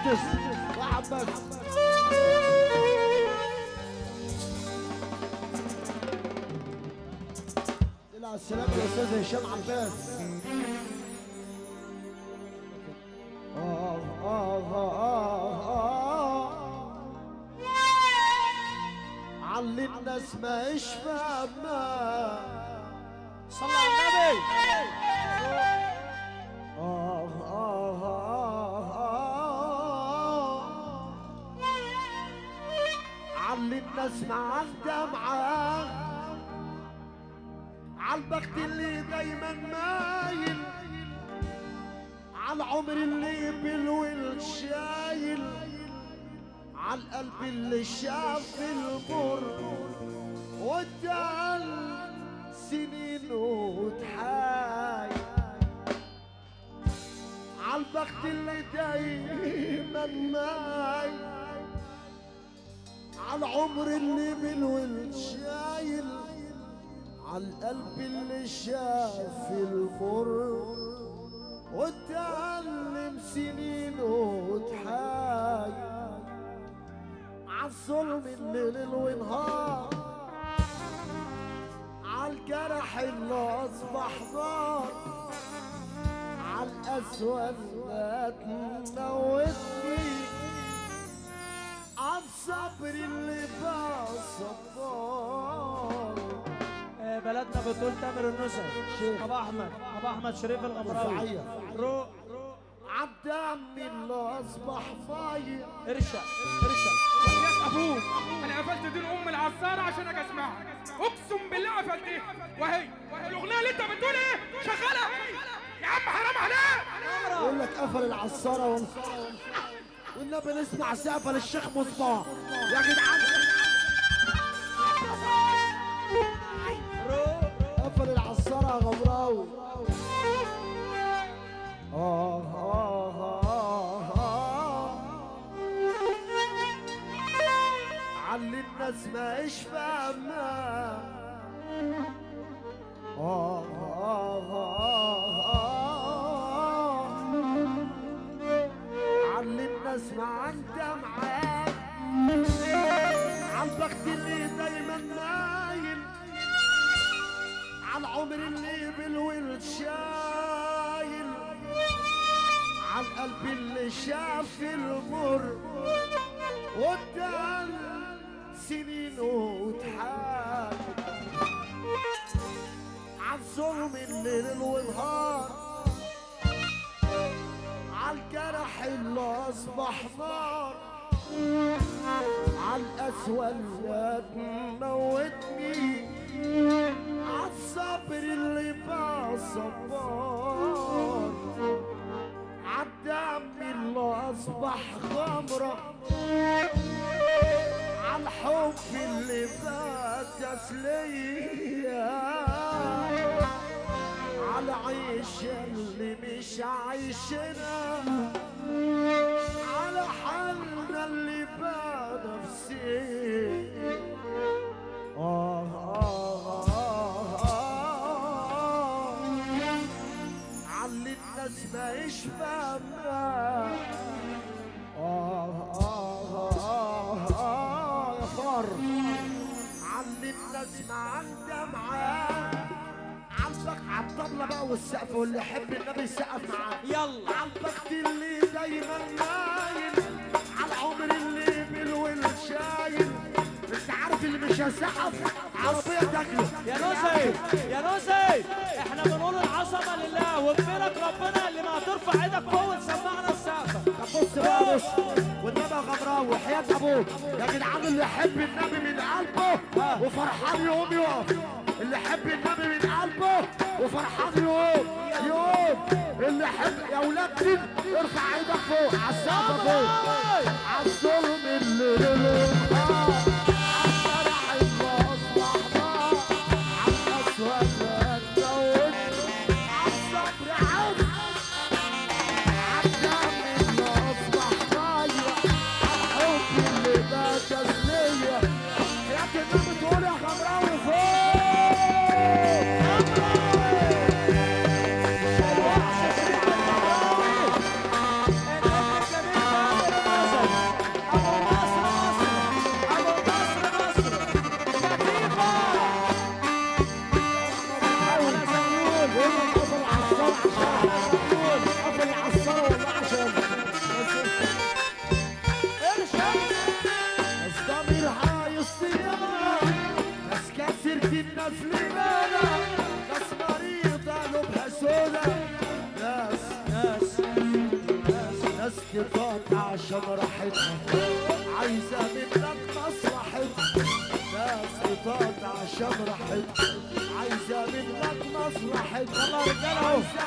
يوسف واحد بس الى السلام يا استاذ هشام عباس آه آه آه آه علي الناس ما إيش فاهمة صلى على النبي آه آه آه آه علي الناس مع الدمعة عالبخت اللي دايما مايل عالعمر اللي بالول شايل عالقلب اللي شاف المر وادال سنين وتحايل عالبخت اللي دايما مايل عالعمر اللي بالول شايل عالقلب اللي شاف المر واتعلم سنين وتحايل عالظلم الليل ونهار عالجرح اللي اصبح نار عالاسود اللي تموتني عالصبر اللي بقى صبار آه، بلدنا بتقول تامر النسل شيخ. ابو احمد ابو احمد شريف الغمراوي رفاعية. روق عالدم اللي اصبح فايق ارشا ارشا يا ابوك انا قفلت دين ام العصاره عشان اجي اسمعها اقسم بالله قفلتها وهي الاغنيه اللي انت بتقول ايه شغاله يا عم حرام عليك يقول لك قفل العصارة وال- والنبي نسمع سقفة للشيخ مصطفى يا جدعان روق قفل العصارة يا غمراوي آه آه آه آه علي الناس ما إيش فاهمة آه آه آه آه علي الناس ما عندها معاه عالبخت اللي دايما نايل عالعمر اللي بالولد شايل عالقلب اللي شاف المر وادال سنين وتحال عالظلم الليل والنهار عالجرح اللي اصبح نار عالقسوة اللي تموتني عالصبر اللي بقى صبار عالدم اللي اصبح خمرة عالحب اللي بقى تسلية عالعيشة اللي مش عايشنا على حالنا اللي بقى نفسي آه آه آه آه علي الناس ما إيش فاهمة آه آه آه آه يا فار علي الناس ما عندها معاه عالبك عالطبلة بقى والسقف واللي يحب النبي يسقف معاه يلا عالبخت اللي دايما نايم عالعمر اللي بالول شايل انت عارف اللي مش هيسقف عربية تاكله يا نوسي يا نوسي احنا بنقول العظمه لله وبفرق ربنا اللي ما هترفع ايدك فوق وتسمعنا السقفه طب بص بقى بص والنبي يا غمراوي وحياة ابوك يا جدعان اللي يحب النبي من قلبه وفرحان يقوم يقف اللي يحب النبي من قلبه وفرحان يقوم يقوم اللي يحب يا ولاد دين ارفع ايدك فوق على السقف فوق على الظلم اللي للنهار عالجرح اللي اصبح نار عالقسوة اللي تزود عالصبر عود عالدم اللي اصبح ضايع عالحب اللي بقى تسلية يا كنا بتقول يا خمراوي فوق الوحش شريف الخمراوي النجم الجميل سودا ناس ناس ناس تقاطع عشان راحتها عايزة منك مصلحتها ناس تقاطع عشان راحتها عايزة منك مصلحتها يلا يا رجالة اهو